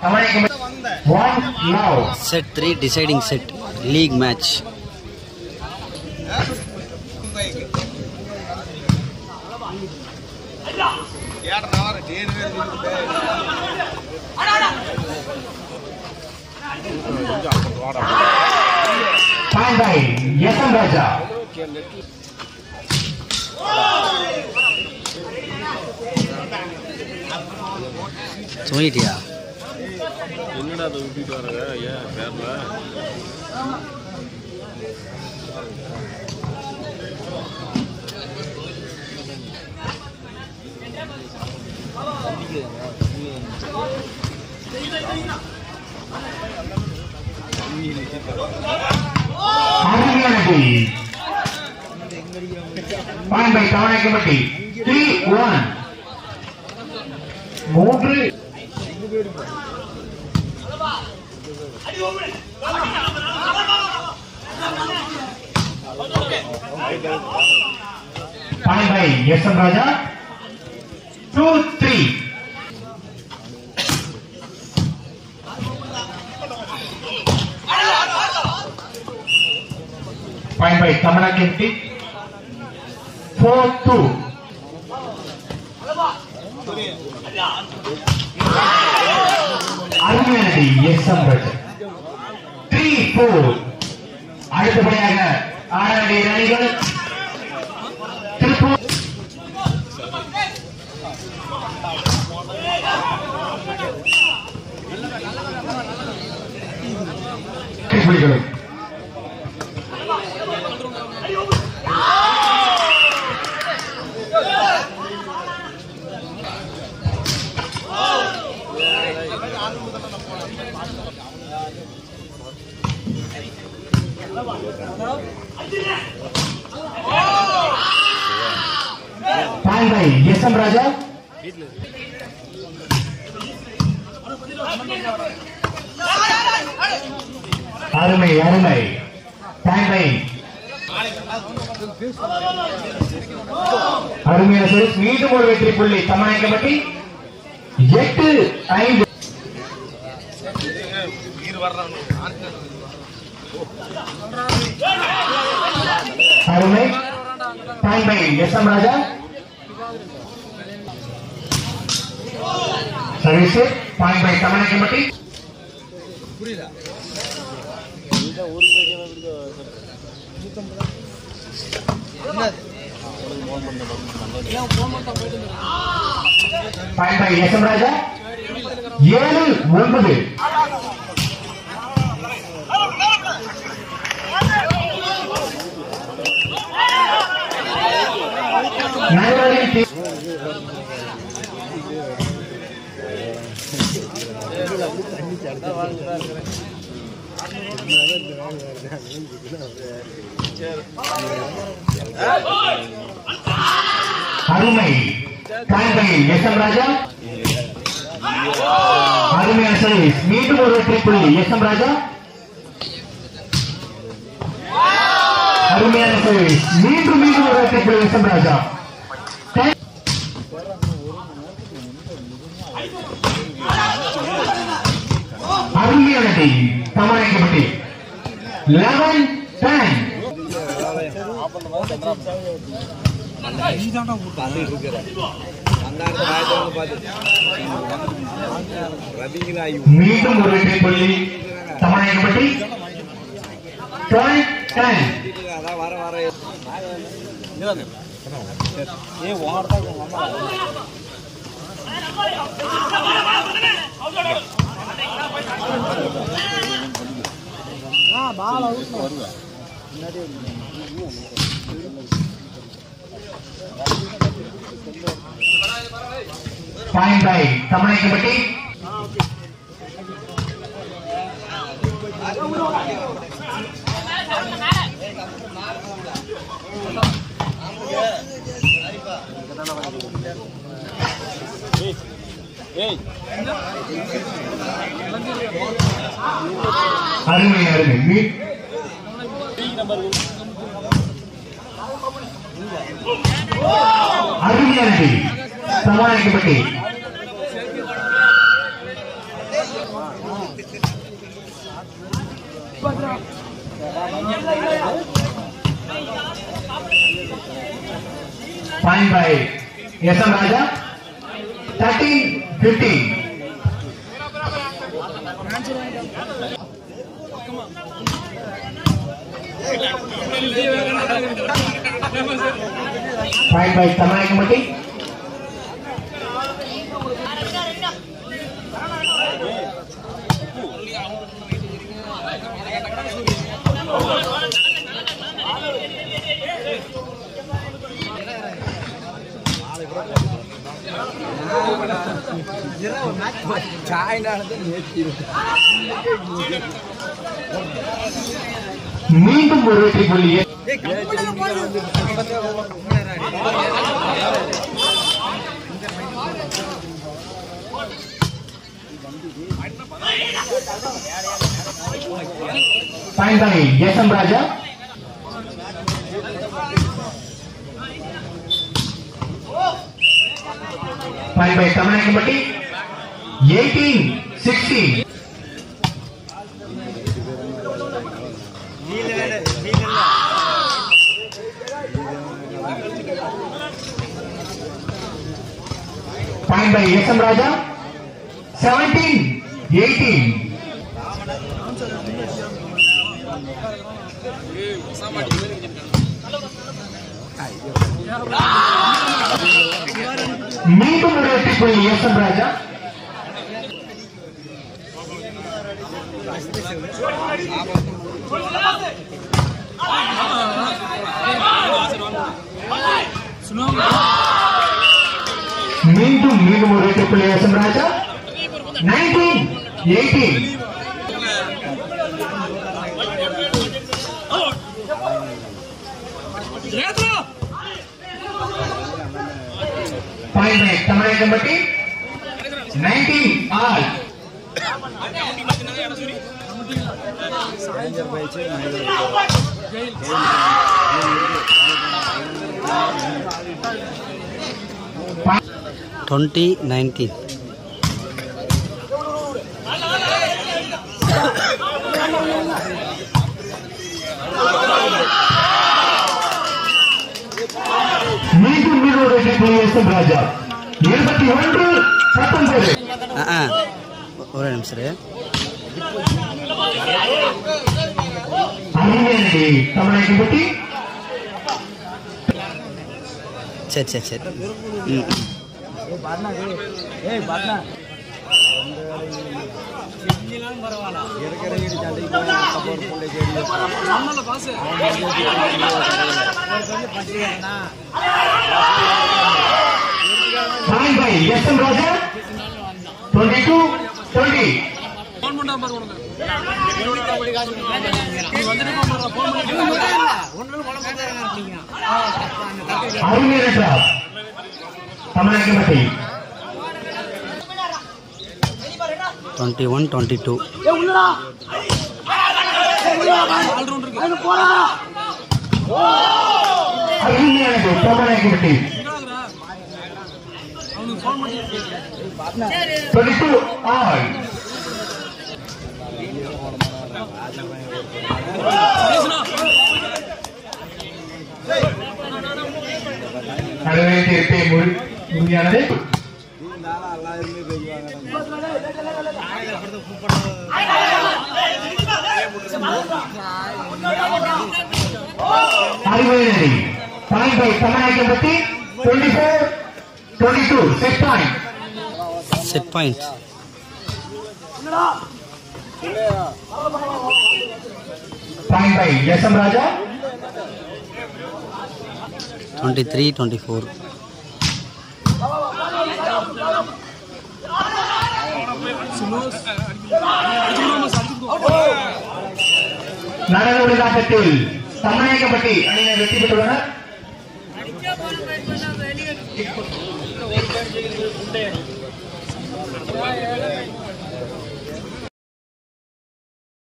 கவனிக்கும் one love Set 3 deciding set. League match. Point by S M Raja தூங்கிட்டியா என்னடா அதை விட்டுட்டு வரங்க ஏன் பேர்ல அருமையானது பாயிண்ட் பை கவனிக்கப்பட்டி த்ரீ ஒன் மூன்று point by S M Raja two three point by Kamala கெம்டி ஃபோர் டூ அருமையானது S M Raja three four அடுத்தபடியாக ஆறாவது அணிகள் திருப்பூர் புலிகளும் point by S M Raja அருமை அருமை பாயிண்ட் பை அருமையான சுரேஷ் மீண்டும் ஒரு வெற்றி புள்ளி தமிழகப்பட்டி எட்டு ஐந்து அருமை point by S M Raja service point by Tamilagapatti point by S M Raja ஏழு ஒன்பது நகரில் தி- அருமை point by S M Raja அருமையான சர்வீஸ் மீண்டும் ஒரு வெற்றி புள்ளி எஸ் எம் ராஜா அருமையான சர்வீஸ் மீண்டும் மீண்டும் ஒரு வெற்றி புள்ளி எஸ் எம் ராஜா Ten- அருமையானது சமாளிக்கப்பட்டு லெவன் டென் மீண்டும் ஒரு வெற்றி புள்ளி சமாளிக்கப்பட்டு டுவெல் டென் பாயிண்ட் பை சமாளிக்கப்பட்டு அருமை அருமை மீ- அருமையானது சமாளிக்கப்பட்டு Fine by SM Raja. 13 15. Fine by Tamai Committee. மீண்டும் ஒரு வெற்றி புள்ளியை Fine by SM Raja. Fine by Tamil Committee. 18 16. Fine by SM Raja. 17 18. மீண்டும் ஒரு வெற்றி புள்ளி எஸ் எம் ராஜா மீண்டும் மீண்டும் ஒரு வெற்றி புள்ளி S M Raja nineteen eighteen point by Tamilagapatti nineteen all twenty nineteen மீண்டும் மீண்டும் ஒரு வெற்றி புள்ளி எஸ் எம் ராஜா இருபத்தி ஒன்று பத்தொன்பது ஆ ஆ ஒரே நிமிஷம் இரு. அருமையானடி தமிழகம் பட்டி சரி சரி சரி ம் ம். Point by S M Raja twenty two twenty phone பண்ணா பாரு உனக்கு நீ வந்துட்டு ஃபோன் அருமையான தமிழகம் பட்டி டுவெண்ட்டி ஒன் டுவெண்ட்டி டூ அருமையானது தமிழகம் பட்டி அவனுக்கு ஃபோன் பண்ணி டுவெண்ட்டி டூ ஆல் நடுவேற்றி இருப்பை முழு உறுதியானது அறுபது பாயிண்ட் பை தமிழகம் பற்றி twenty four twenty two set point set point point by S M Raja twenty three twenty four நடன விளையாட்டத்தில் தமிழகப்பட்டி அணியினர் வெற்றி பெற்றுள்ளனர் வெளியே